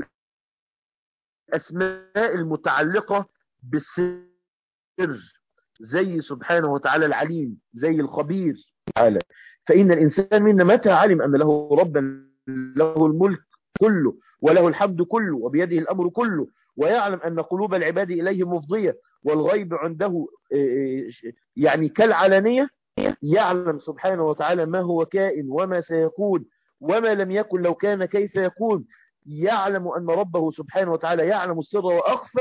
الأسماء المتعلقة بالسر زي سبحانه وتعالى العليم زي الخبير تعالى فإن الإنسان منا متى علم أن له ربا له الملك كله وله الحمد كله وبيده الأمر كله ويعلم أن قلوب العباد إليه مفضية والغيب عنده يعني كالعلانية يعلم سبحانه وتعالى ما هو كائن وما سيكون وما لم يكن لو كان كيف يكون يعلم أن ربه سبحانه وتعالى يعلم السر وأخفى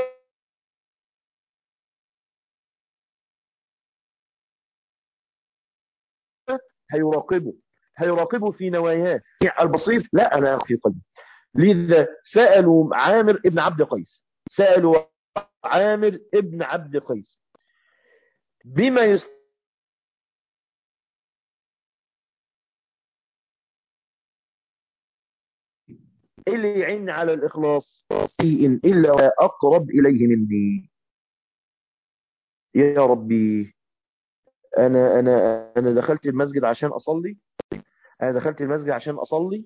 هيراقبه هيراقبه في نواياه البصير لا أنا أخفي قلبي لذا سألوا عامر ابن عبد قيس سألوا عامر ابن عبد قيس بما يست اللي يعين على الإخلاص شيء إلا أقرب إليه مني يا ربي أنا أنا أنا دخلت المسجد عشان أصلي أنا دخلت المسجد عشان أصلي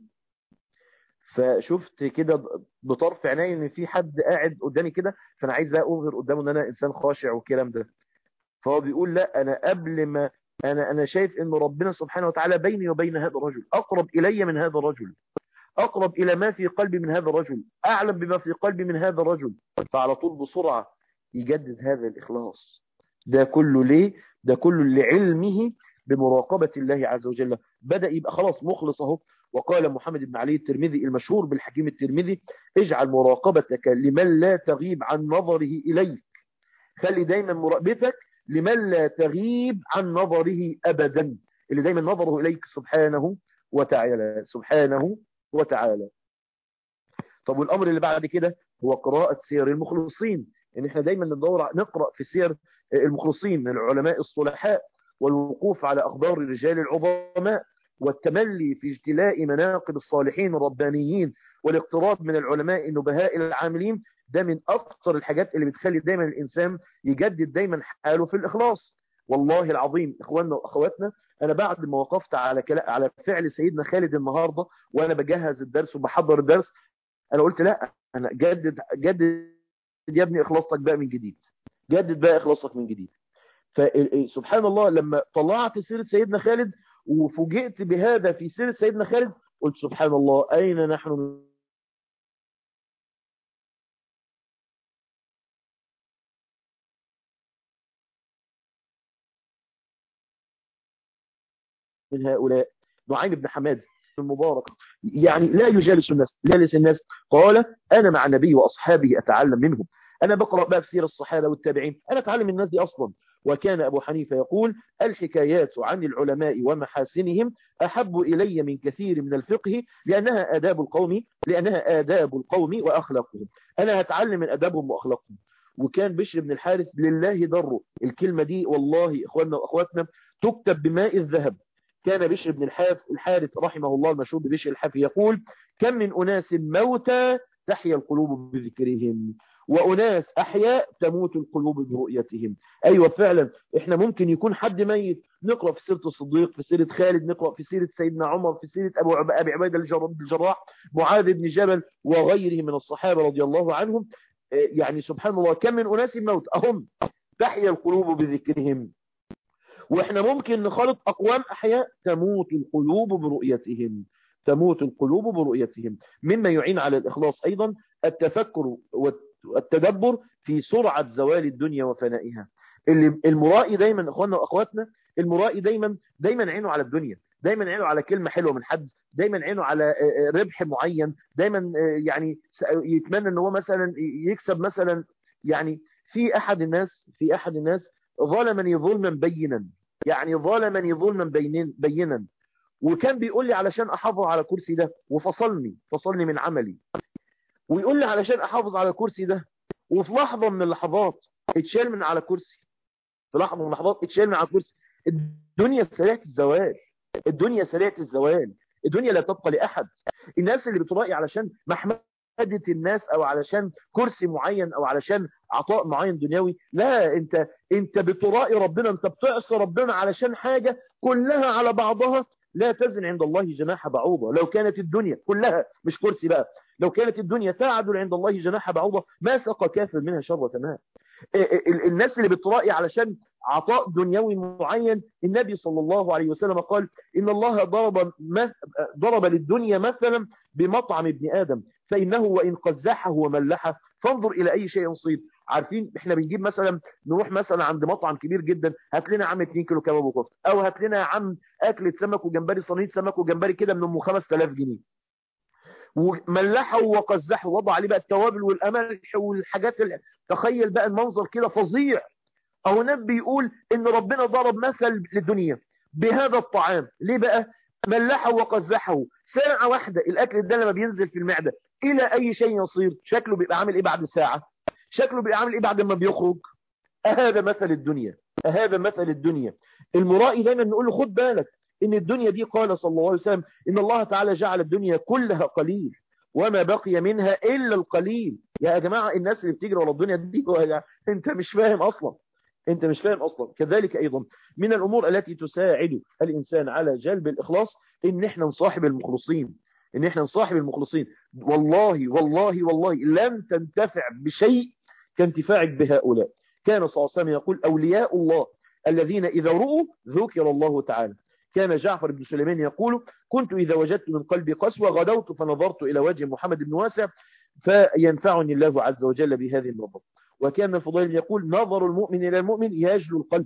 فشفت كده بطرف عيني ان في حد قاعد قدامي كده فانا عايز بقى اظهر قدامه ان انا انسان خاشع والكلام ده فهو بيقول لا انا قبل ما انا انا شايف ان ربنا سبحانه وتعالى بيني وبين هذا الرجل اقرب الي من هذا الرجل أقرب إلى ما في قلبي من هذا الرجل أعلم بما في قلبي من هذا الرجل فعلى طول بسرعة يجدد هذا الإخلاص ده كله ليه ده كله لعلمه بمراقبة الله عز وجل بدأ يبقى خلاص مخلص اهو وقال محمد بن علي الترمذي المشهور بالحكيم الترمذي اجعل مراقبتك لمن لا تغيب عن نظره إليك خلي دايما مراقبتك لمن لا تغيب عن نظره أبدا اللي دايما نظره إليك سبحانه وتعالى سبحانه وتعالى طب والأمر اللي بعد كده هو قراءة سير المخلصين ان احنا دايما ندور نقرأ في سير المخلصين من العلماء الصلحاء والوقوف على أخبار الرجال العظماء والتملي في اجتلاء مناقب الصالحين الربانيين والاقتراب من العلماء النبهاء العاملين ده من أكثر الحاجات اللي بتخلي دايما الإنسان يجدد دايما حاله في الإخلاص والله العظيم إخواننا وأخواتنا أنا بعد ما وقفت على كلا... على فعل سيدنا خالد النهاردة وأنا بجهز الدرس وبحضر الدرس أنا قلت لا أنا جدد جدد يا ابني إخلاصك بقى من جديد جدد بقى إخلاصك من جديد فسبحان الله لما طلعت سيرة سيدنا خالد وفوجئت بهذا في سيرة سيدنا خالد قلت سبحان الله أين نحن من هؤلاء نعيم بن حماد المبارك يعني لا يجالس الناس لا يجالس الناس قال أنا مع النبي وأصحابه أتعلم منهم أنا بقرأ بقى في سير الصحابة والتابعين أنا أتعلم من الناس دي أصلا وكان أبو حنيفة يقول الحكايات عن العلماء ومحاسنهم أحب إلي من كثير من الفقه لأنها آداب القوم لأنها آداب القوم وأخلاقهم أنا هتعلم من أدابهم وأخلاقهم وكان بشر بن الحارث لله ضره الكلمة دي والله إخواننا وأخواتنا تكتب بماء الذهب كان بشر بن الحارث الحارث رحمه الله المشهور ببشر الحافي يقول كم من أناس موتى تحيا القلوب بذكرهم وأناس أحياء تموت القلوب برؤيتهم أيوة فعلا إحنا ممكن يكون حد ميت نقرأ في سيرة الصديق في سيرة خالد نقرأ في سيرة سيدنا عمر في سيرة أبو أبي عبيدة الجراح معاذ بن جبل وغيره من الصحابة رضي الله عنهم يعني سبحان الله كم من أناس موت أهم تحيا القلوب بذكرهم وإحنا ممكن نخلط أقوام أحياء تموت القلوب برؤيتهم تموت القلوب برؤيتهم مما يعين على الإخلاص أيضا التفكر والتدبر في سرعة زوال الدنيا وفنائها اللي المرائي دايما اخواننا واخواتنا المرائي دايما دايما عينه على الدنيا دايما عينه على كلمة حلوة من حد دايما عينه على ربح معين دايما يعني يتمنى ان هو مثلا يكسب مثلا يعني في احد الناس في احد الناس ظلمني ظلما بينا يعني ظلمني ظلما بينا وكان بيقول لي علشان احافظ على الكرسي ده وفصلني فصلني من عملي ويقول لي علشان احافظ على الكرسي ده وفي لحظة من اللحظات اتشال من على كرسي في لحظة من اللحظات اتشال من على كرسي الدنيا سريعة الزوال الدنيا سريعة الزوال الدنيا لا تبقى لأحد الناس اللي بترائي علشان محمدة الناس او علشان كرسي معين او علشان عطاء معين دنيوي لا انت انت بترائي ربنا انت بتعصي ربنا علشان حاجة كلها على بعضها لا تزن عند الله جناح بعوضة لو كانت الدنيا كلها مش كرسي بقى لو كانت الدنيا تعدل عند الله جناح بعوضة ما سقى كافر منها شرة ماء الناس اللي بترائي علشان عطاء دنيوي معين النبي صلى الله عليه وسلم قال إن الله ضرب, ضرب للدنيا مثلا بمطعم ابن آدم فإنه وإن قزحه وملحه فانظر إلى أي شيء يصيب عارفين احنا بنجيب مثلا نروح مثلا عند مطعم كبير جدا هات لنا عم 2 كيلو كباب وكفته او هات لنا يا عم اكله سمك وجمبري صينيه سمك وجمبري كده من ام 5000 جنيه وملحه وقزحه وضع عليه بقى التوابل والاملح والحاجات اللي... تخيل بقى المنظر كده فظيع او النبي يقول ان ربنا ضرب مثل للدنيا بهذا الطعام ليه بقى ملحه وقزحه ساعة واحدة الاكل ده لما بينزل في المعدة الى اي شيء يصير شكله بيبقى عامل ايه بعد ساعة شكله بيبقى عامل ايه بعد ما بيخرج اهذا مثل الدنيا اهذا مثل الدنيا المرائي دايما نقول له خد بالك ان الدنيا دي قال صلى الله عليه وسلم ان الله تعالى جعل الدنيا كلها قليل وما بقي منها الا القليل يا جماعة الناس اللي بتجري ورا الدنيا دي انت مش فاهم اصلا انت مش فاهم اصلا كذلك ايضا من الامور التي تساعد الانسان على جلب الاخلاص ان احنا نصاحب المخلصين ان احنا نصاحب المخلصين والله والله والله لن تنتفع بشيء كانتفاعك بهؤلاء كان صلى الله عليه وسلم يقول اولياء الله الذين اذا رؤوا ذكر الله تعالى كان جعفر بن سليمان يقول كنت إذا وجدت من قلبي قسوة غدوت فنظرت إلى وجه محمد بن واسع فينفعني الله عز وجل بهذه النظر وكان الفضيل يقول نظر المؤمن إلى المؤمن يجلو القلب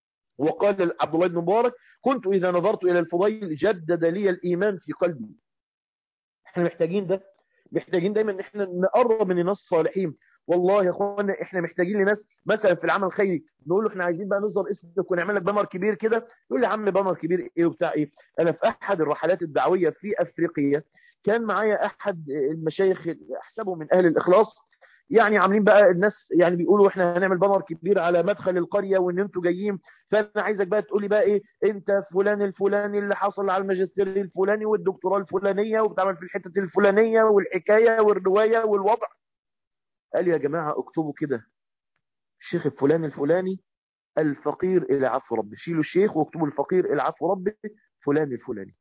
وقال عبد الله بن مبارك كنت إذا نظرت إلى الفضيل جدد لي الإيمان في قلبي احنا محتاجين ده محتاجين دايما ان احنا نقرب من الناس الصالحين والله يا اخوانا احنا محتاجين لناس مثلا في العمل الخيري نقول له احنا عايزين بقى نظهر اسمك ونعمل لك بانر كبير كده يقول لي يا عم بانر كبير ايه وبتاع ايه انا في احد الرحلات الدعويه في افريقيا كان معايا احد المشايخ احسبه من اهل الاخلاص يعني عاملين بقى الناس يعني بيقولوا احنا هنعمل بانر كبير على مدخل القريه وان انتوا جايين فانا عايزك بقى تقول لي بقى ايه انت فلان الفلاني اللي حصل على الماجستير الفلاني والدكتوراه الفلانيه وبتعمل في الحته الفلانيه والحكايه والروايه والوضع قال يا جماعه اكتبوا كده الشيخ الفلاني الفلاني الفقير الى عفو ربه شيلوا الشيخ واكتبوا الفقير الى عفو ربه فلان الفلاني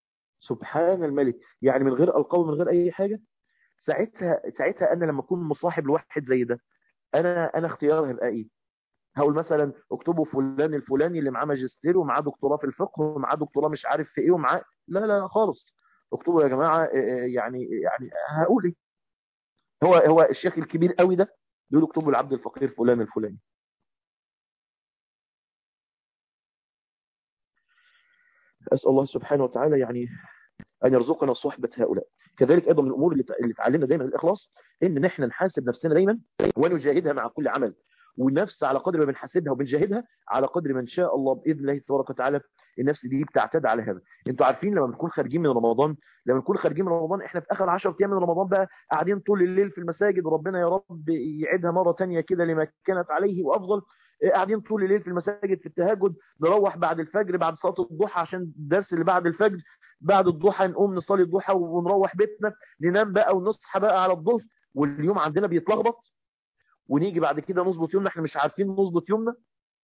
سبحان الملك يعني من غير القاب من غير اي حاجه ساعتها ساعتها انا لما اكون مصاحب لواحد زي ده انا انا اختياري هيبقى ايه هقول مثلا اكتبوا فلان الفلاني اللي معاه ماجستير ومعاه دكتوراه في الفقه ومعاه دكتوراه مش عارف في ايه ومعاه لا لا خالص اكتبوا يا جماعه يعني يعني هقول ايه هو هو الشيخ الكبير قوي ده بيقول اكتبوا العبد الفقير فلان الفلاني اسال الله سبحانه وتعالى يعني أن يرزقنا صحبة هؤلاء كذلك أيضا من الأمور اللي تعلمنا دايما الإخلاص إن نحن نحاسب نفسنا دايما ونجاهدها مع كل عمل والنفس على قدر ما بنحاسبها وبنجاهدها على قدر ما إن شاء الله بإذن الله تبارك وتعالى النفس دي بتعتاد على هذا انتوا عارفين لما بنكون خارجين من رمضان لما نكون خارجين من رمضان احنا في اخر 10 ايام من رمضان بقى قاعدين طول الليل في المساجد ربنا يا رب يعيدها مرة تانية كده لما كانت عليه وافضل قاعدين طول الليل في المساجد في التهجد نروح بعد الفجر بعد صلاة الضحى عشان الدرس اللي بعد الفجر بعد الضحى نقوم نصلي الضحى ونروح بيتنا ننام بقى ونصحى بقى على الظهر واليوم عندنا بيتلخبط ونيجي بعد كده نظبط يومنا احنا مش عارفين نظبط يومنا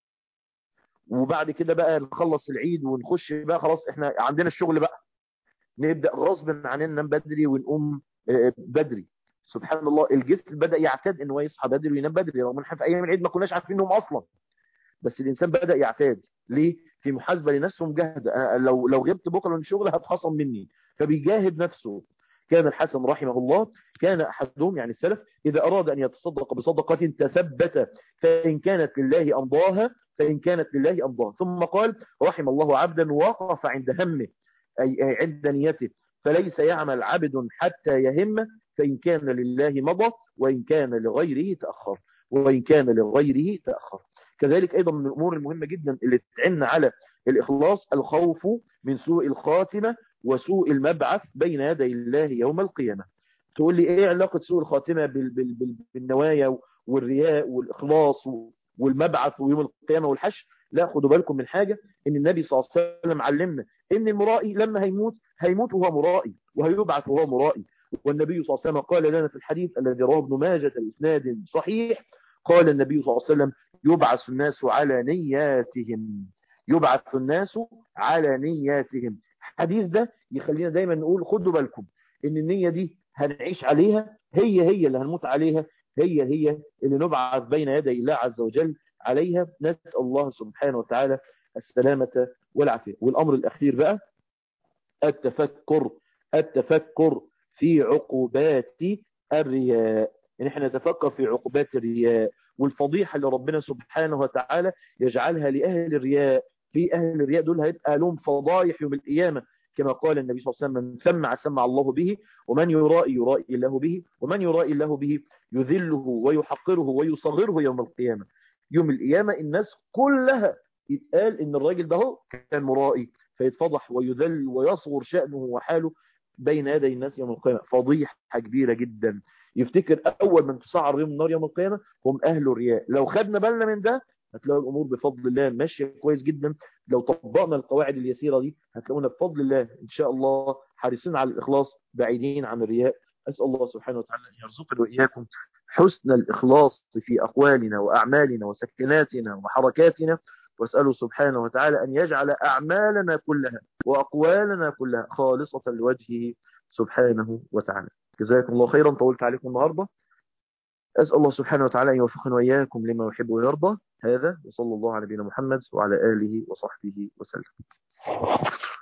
وبعد كده بقى نخلص العيد ونخش بقى خلاص احنا عندنا الشغل بقى نبدأ غصب عننا ننام بدري ونقوم بدري سبحان الله الجسم بدأ يعتاد ان هو يصحى بدري وينام بدري رغم ان احنا في ايام العيد ما كناش عارفين نوم اصلا بس الانسان بدأ يعتاد ليه في محاسبة لنفسه مجاهدة لو لو غبت بكره من الشغل هتخصم مني فبيجاهد نفسه كان الحسن رحمه الله كان أحدهم يعني السلف إذا أراد أن يتصدق بصدقة تثبت فإن كانت لله أمضاها فإن كانت لله أمضاها ثم قال رحم الله عبدا وقف عند همه أي عند نيته فليس يعمل عبد حتى يهم فإن كان لله مضى وإن كان لغيره تأخر وإن كان لغيره تأخر كذلك أيضا من الأمور المهمة جدا اللي تعن على الإخلاص الخوف من سوء الخاتمة وسوء المبعث بين يدي الله يوم القيامة تقول لي ايه علاقة سوء الخاتمة بال بال بال بالنوايا والرياء والإخلاص والمبعث ويوم القيامة والحشر لا خدوا بالكم من حاجة ان النبي صلى الله عليه وسلم علمنا ان المرائي لما هيموت هيموت وهو مرائي وهيبعث وهو مرائي والنبي صلى الله عليه وسلم قال لنا في الحديث الذي رواه ابن ماجه بإسناد صحيح قال النبي صلى الله عليه وسلم يبعث الناس على نياتهم يبعث الناس على نياتهم الحديث ده يخلينا دايما نقول خدوا بالكم ان النية دي هنعيش عليها هي هي اللي هنموت عليها هي هي اللي نبعث بين يدي الله عز وجل عليها نسأل الله سبحانه وتعالى السلامة والعافية والأمر الأخير بقى التفكر التفكر في عقوبات الرياء يعني احنا نتفكر في عقوبات الرياء والفضيحة اللي ربنا سبحانه وتعالى يجعلها لأهل الرياء في أهل الرياء دول هيبقى لهم فضايح يوم القيامة كما قال النبي صلى الله عليه وسلم من سمع سمع الله به ومن يرائي يرائي الله به ومن يرائي الله به يذله ويحقره ويصغره يوم القيامة يوم القيامة الناس كلها يتقال ان الراجل ده كان مرائي فيتفضح ويذل ويصغر شأنه وحاله بين يدي الناس يوم القيامة فضيحة كبيرة جدا يفتكر أول من تسعر يوم النار يوم القيامة هم أهل الرياء لو خدنا بالنا من ده هتلاقوا الأمور بفضل الله ماشية كويس جدا لو طبقنا القواعد اليسيرة دي هتلاقونا بفضل الله إن شاء الله حريصين على الإخلاص بعيدين عن الرياء أسأل الله سبحانه وتعالى أن يرزقنا وإياكم حسن الإخلاص في أقوالنا وأعمالنا وسكناتنا وحركاتنا واسأله سبحانه وتعالى أن يجعل أعمالنا كلها وأقوالنا كلها خالصة لوجهه سبحانه وتعالى جزاكم الله خيرا طولت عليكم النهاردة أسأل الله سبحانه وتعالى أن يوفقنا وإياكم لما يحب ويرضى هذا وصلى الله على نبينا محمد وعلى آله وصحبه وسلم